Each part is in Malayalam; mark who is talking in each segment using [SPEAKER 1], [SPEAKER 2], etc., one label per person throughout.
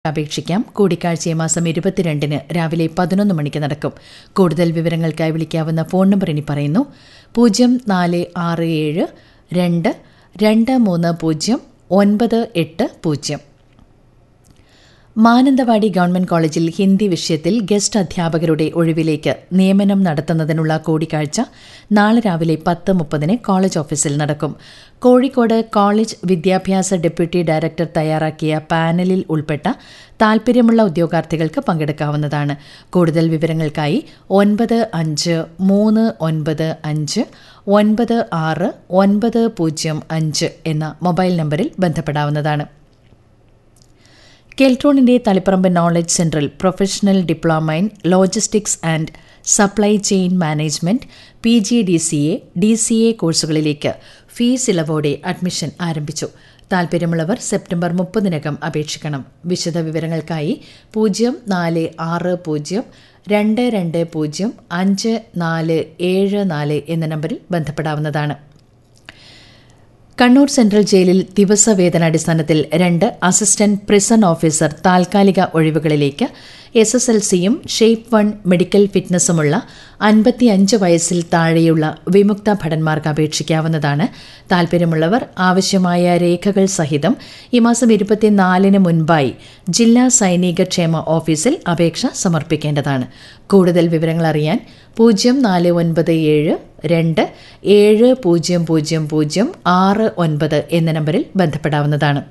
[SPEAKER 1] അപേക്ഷിക്കാം കൂടിക്കാഴ്ച ഈ മാസം ഇരുപത്തിരണ്ടിന് രാവിലെ പതിനൊന്ന് മണിക്ക് നടക്കും കൂടുതൽ വിവരങ്ങൾക്കായി വിളിക്കാവുന്ന ഫോൺ നമ്പർ ഇനി പറയുന്നു പൂജ്യം നാല് ആറ് ഏഴ് രണ്ട് രണ്ട് മൂന്ന് പൂജ്യം ഒൻപത് എട്ട് പൂജ്യം മാനന്തവാടി ഗവൺമെന്റ് കോളേജിൽ ഹിന്ദി വിഷയത്തിൽ ഗസ്റ്റ് അധ്യാപകരുടെ ഒഴിവിലേക്ക് നിയമനം നടത്തുന്നതിനുള്ള കൂടിക്കാഴ്ച നാളെ രാവിലെ പത്ത് മുപ്പതിന് കോളേജ് ഓഫീസിൽ നടക്കും കോഴിക്കോട് കോളേജ് വിദ്യാഭ്യാസ ഡെപ്യൂട്ടി ഡയറക്ടർ തയ്യാറാക്കിയ പാനലിൽ ഉൾപ്പെട്ട താൽപര്യമുള്ള ഉദ്യോഗാർത്ഥികൾക്ക് പങ്കെടുക്കാവുന്നതാണ് കൂടുതൽ വിവരങ്ങൾക്കായി ഒൻപത് അഞ്ച് മൂന്ന് ഒൻപത് അഞ്ച് ഒൻപത് ആറ് ഒൻപത് പൂജ്യം അഞ്ച് എന്ന മൊബൈൽ നമ്പറിൽ ബന്ധപ്പെടാവുന്നതാണ് കെൽട്രോണിന്റെ തളിപ്പറമ്പ് നോളജ് സെന്ററിൽ professional diploma in logistics and supply chain management P G D C A D C A കോഴ്സുകളിലേക്ക് ഫീസ് ഇളവോടെ അഡ്മിഷൻ ആരംഭിച്ചു താൽപര്യമുള്ളവർ സെപ്റ്റംബർ മുപ്പതിനകം അപേക്ഷിക്കണം വിശദ വിവരങ്ങൾക്കായി പൂജ്യം നാല് ആറ് പൂജ്യം രണ്ട് രണ്ട് പൂജ്യം അഞ്ച് നാല് ഏഴ് നാല് എന്ന നമ്പറിൽ ബന്ധപ്പെടാവുന്നതാണ് കണ്ണൂർ സെൻട്രൽ ജയിലിൽ ദിവസവേതനാടിസ്ഥാനത്തിൽ രണ്ട് അസിസ്റ്റന്റ് പ്രിസൺ ഓഫീസർ താൽക്കാലിക ഒഴിവുകളിലേക്ക് എസ് എസ് എൽ സിയും ഷേപ്പ് വൺ മെഡിക്കൽ ഫിറ്റ്നസുമുള്ള അൻപത്തിയഞ്ച് വയസ്സിൽ താഴെയുള്ള വിമുക്ത ഭടന്മാർക്ക് അപേക്ഷിക്കാവുന്നതാണ് താൽപര്യമുള്ളവർ ആവശ്യമായ രേഖകൾ സഹിതം ഈ മാസം ഇരുപത്തിനാലിന് മുൻപായി ജില്ലാ സൈനിക ക്ഷേമ ഓഫീസിൽ അപേക്ഷ സമർപ്പിക്കേണ്ടതാണ് കൂടുതൽ വിവരങ്ങൾ അറിയാൻ പൂജ്യം നാല് ഒൻപത് ഏഴ് രണ്ട് ഏഴ് പൂജ്യം പൂജ്യം പൂജ്യം ആറ് ഒൻപത് എന്ന നമ്പറിൽ ബന്ധപ്പെടാവുന്നതാണ്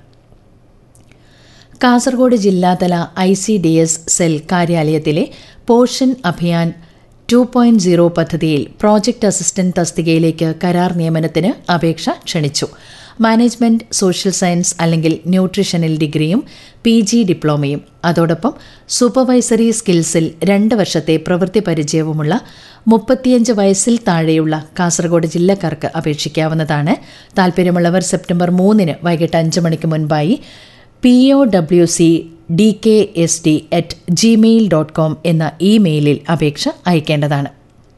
[SPEAKER 1] കാസർഗോഡ് ജില്ലാതല I C D S cell കാര്യാലയത്തിലെ Poshan Abhiyan two point zero പദ്ധതിയിൽ പ്രോജക്ട് അസിസ്റ്റന്റ് തസ്തികയിലേക്ക് കരാർ നിയമനത്തിന് അപേക്ഷ ക്ഷണിച്ചു മാനേജ്മെന്റ് സോഷ്യൽ സയൻസ് അല്ലെങ്കിൽ ന്യൂട്രീഷനിൽ ഡിഗ്രിയും പി ജി ഡിപ്ലോമയും അതോടൊപ്പം സൂപ്പർവൈസറി സ്കിൽസിൽ രണ്ട് വർഷത്തെ പ്രവൃത്തി പരിചയവുമുള്ള മുപ്പത്തിയഞ്ച് വയസ്സിൽ താഴെയുള്ള കാസർഗോഡ് ജില്ലക്കാർക്ക് അപേക്ഷിക്കാവുന്നതാണ് താൽപര്യമുള്ളവർ സെപ്റ്റംബർ മൂന്നിന് വൈകിട്ട് അഞ്ച് മണിക്ക് മുൻപായി P O W C D K S D at gmail dot com എന്ന ഇമെയിലിൽ അപേക്ഷ അയക്കേണ്ടതാണ്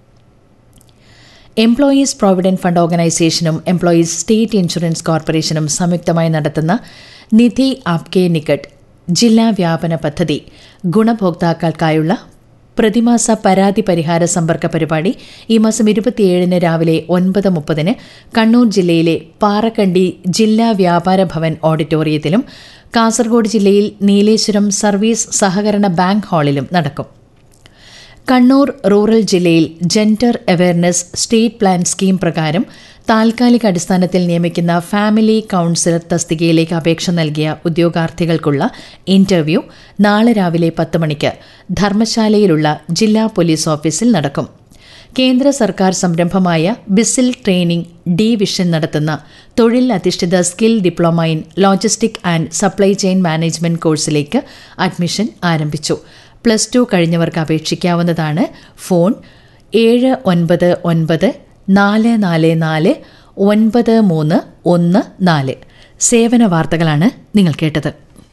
[SPEAKER 1] എംപ്ലോയീസ് പ്രോവിഡന്റ് ഫണ്ട് ഓർഗനൈസേഷനും എംപ്ലോയീസ് സ്റ്റേറ്റ് ഇൻഷുറൻസ് കോർപ്പറേഷനും സംയുക്തമായി നടത്തുന്ന നിധി ആപ്കെ നിക്കട്ട് ജില്ലാ വ്യാപന പദ്ധതി ഗുണഭോക്താക്കൾക്കായുള്ള പ്രതിമാസ പരാതി പരിഹാര സമ്പർക്ക പരിപാടി ഈ മാസം ഇരുപത്തിയേഴിന് രാവിലെ ഒൻപത് മുപ്പതിന് കണ്ണൂർ ജില്ലയിലെ പാറക്കണ്ടി ജില്ലാ വ്യാപാര ഭവൻ ഓഡിറ്റോറിയത്തിലും കാസർഗോഡ് ജില്ലയിൽ നീലേശ്വരം സർവീസ് സഹകരണ ബാങ്ക് ഹാളിലും നടക്കും കണ്ണൂർ റൂറൽ ജില്ലയിൽ gender awareness state plan scheme പ്രകാരം താൽക്കാലിക അടിസ്ഥാനത്തിൽ നിയമിക്കുന്ന ഫാമിലി കൌൺസിലർ തസ്തികയിലേക്ക് അപേക്ഷ നൽകിയ ഉദ്യോഗാർത്ഥികൾക്കുള്ള ഇന്റർവ്യൂ നാളെ രാവിലെ പത്ത് മണിക്ക് ധർമ്മശാലയിലുള്ള ജില്ലാ പോലീസ് ഓഫീസിൽ നടക്കും കേന്ദ്ര സർക്കാർ സംരംഭമായ ബിസിൽ ട്രെയിനിംഗ് ഡി വിഷൻ നടത്തുന്ന തൊഴിൽ അധിഷ്ഠിത skill diploma in logistic and supply chain management കോഴ്സിലേക്ക് അഡ്മിഷൻ ആരംഭിച്ചു പ്ലസ് ടു കഴിഞ്ഞവർക്ക് അപേക്ഷിക്കാവുന്നതാണ് ഫോൺ ഏഴ് ഒൻപത് ഒൻപത് നാല് നാല് നാല് ഒൻപത് മൂന്ന് ഒന്ന് നാല് സേവന വാർത്തകളാണ് നിങ്ങൾ കേട്ടത്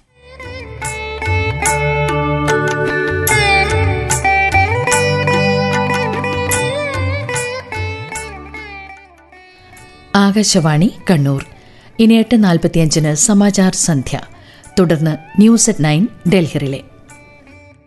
[SPEAKER 1] ആകാശവാണി കണ്ണൂർ ഇനി എട്ട് നാൽപ്പത്തിയഞ്ചിന് സമാചാർ സന്ധ്യ തുടർന്ന് ന്യൂസ് അറ്റ് നയൻ ഡൽഹിറിലെ